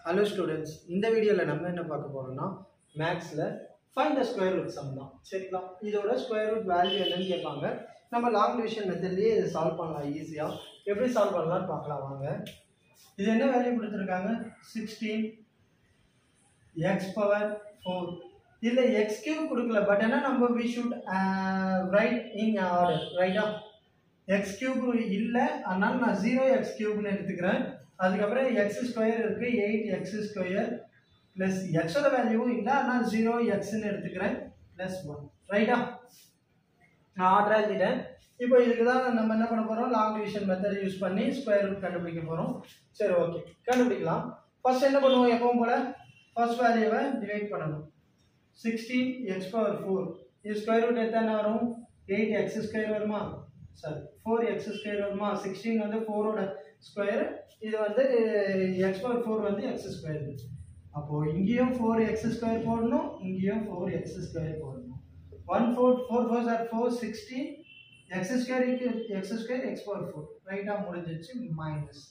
hello students இந்த வீடியோவில் நம்ம என்ன பார்க்க போகிறோம்னா மேக்ஸில் find the square root sum தான் சரிங்களா இதோட ஸ்கொயர் ரூட் வேல்யூ என்னன்னு கேட்பாங்க நம்ம லாங் டிவிஷன் மெத்தட்லேயே இதை சால்வ் பண்ணலாம் ஈஸியாக எப்படி சால்வ் பண்ணலாம்னு பார்க்கலாம் வாங்க இது என்ன வேல்யூ கொடுத்துருக்காங்க சிக்ஸ்டீன் எக்ஸ் பவர் ஃபோர் இதில் எக்ஸ் கியூப் கொடுக்கல பட் ஆனால் நம்ம we should write in order ரைட்டா எக்ஸ் கியூப் இல்லை அதனால நான் ஜீரோ எக்ஸ் கியூப்னு எடுத்துக்கிறேன் அதுக்கப்புறம் எக்ஸ் ஸ்கொயர் இருக்குது எயிட் எக்ஸ் ஸ்கொயர் ப்ளஸ் எக்ஸோட வேல்யூவும் இல்லை ஆனால் ஜீரோ எக்ஸ்ன்னு எடுத்துக்கிறேன் ப்ளஸ் ஒன் ரைட்டா நான் ஆர்டர் எழுதிட்டேன் இப்போ இதுக்கு தான் நம்ம என்ன பண்ண போகிறோம் லாங் டிவிஷன் மெத்தட் யூஸ் பண்ணி ஸ்கொயர் ரூட் கண்டுபிடிக்க போகிறோம் சரி ஓகே கண்டுபிடிக்கலாம் ஃபர்ஸ்ட் என்ன பண்ணுவோம் எப்பவும் போல் ஃபர்ஸ்ட் வேல்யூவை டிவைட் பண்ணணும் சிக்ஸ்டீன் எக்ஸ் பவர் ஃபோர் இது ஸ்கொயர் ரூட் எடுத்தால் என்ன வரும் எயிட் எக்ஸ் ஸ்கொயர் வருமா சாரி ஃபோர் எக்ஸ் ஸ்கொயர் வருமா சிக்ஸ்டீன் வந்து ஃபோரோட ஸ்கொயர் இது வந்து எக்ஸ் பவர் ஃபோர் வந்து எக்ஸ் ஸ்கொயர் அப்போது இங்கேயும் ஃபோர் எக்ஸ் ஸ்கொயர் போடணும் இங்கேயும் ஃபோர் எக்ஸ் ஸ்கொயர் போடணும் one four four four sir four sixteen x square x square x power four ரைட்டாக முடிஞ்சிச்சு மைனஸ்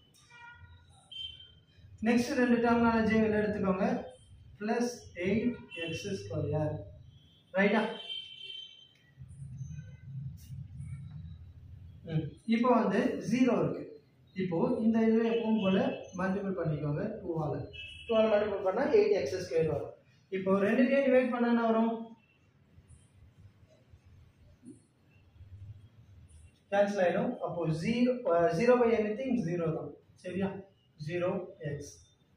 நெக்ஸ்ட் ரெண்டு டெர்மினாலஜி வெளில எடுத்துக்கோங்க ப்ளஸ் எயிட் எக்ஸ் ஸ்கொயர் ரைட்டா ம் இப்போ வந்து ஜீரோ இருக்கு இப்போ இந்த இதுவே எப்பவும் போல மல்டிபிள் பண்ணிக்கோங்க டூவால் டூவால் மல்டிபிள் பண்ணால் எயிட் எக்ஸ் ஸ்கொயர் வரும் இப்போ ரெண்டுத்தையும் டிவைட் பண்ண என்ன வரும் கேன்சல் ஆகிடும் அப்போ zero zero by anything zero தான் சரியா ஜீரோ எக்ஸ்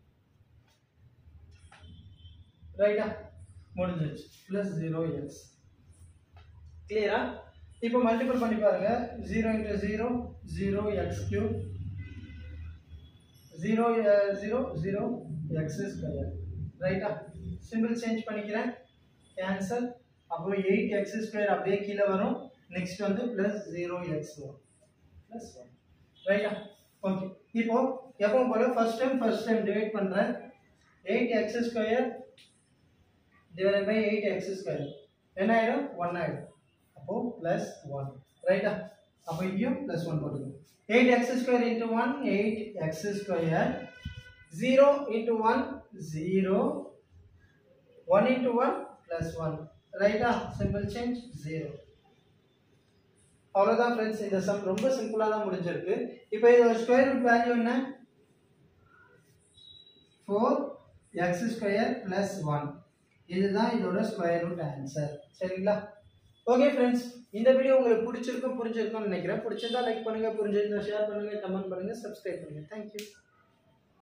ரைட்டா முடிஞ்சிச்சு ப்ளஸ் ஜீரோ எக்ஸ் கிளியரா இப்போ மல்டிபிள் பண்ணி பாருங்க zero into zero zero x cube zero zero zero x square ரைட்டா சிம்பிள் சேஞ்ச் பண்ணிக்கிறேன் கேன்சல் அப்போ எயிட் எக்ஸ் ஸ்கொயர் அப்படியே கீழே வரும் நெக்ஸ்ட் வந்து ப்ளஸ் ஜீரோ எக்ஸ் வரும் ப்ளஸ் ஒன் ரைட்டா ஓகே இப்போ எப்போ போல first time first time divide பண்ணுறேன் eight x square divide by eight x square என்ன ஆகிடும் ஒன் ஆகிடும் அப்போ ப்ளஸ் ஒன் ரைட்டா அப்போ இங்கேயும் ப்ளஸ் ஒன் போட்டுக்கணும் eight x square into one eight x square zero into one zero one into one plus one ரைட்டா சிம்பிள் சேஞ்ச் ஜீரோ அவ்வளோதான் ஃப்ரெண்ட்ஸ் இந்த சம் ரொம்ப சிம்பிளாக தான் முடிஞ்சிருக்கு இப்போ இதோட ஸ்கொயர் ரூட் வேல்யூ என்ன four x square plus one இதுதான் இதோட ஸ்கொயர் ரூட் ஆன்சர் சரிங்களா ஓகே ஃப்ரெண்ட்ஸ் இந்த வீடியோ உங்களுக்கு பிடிச்சிருக்கும் புரிஞ்சிருக்கும்னு நினைக்கிறேன் பிடிச்சிருந்தா லைக் பண்ணுங்க புரிஞ்சிருந்தா ஷேர் பண்ணுங்க கமெண்ட் பண்ணுங்க சப்ஸ்கிரைப் பண்ணுங்க தேங்க்யூ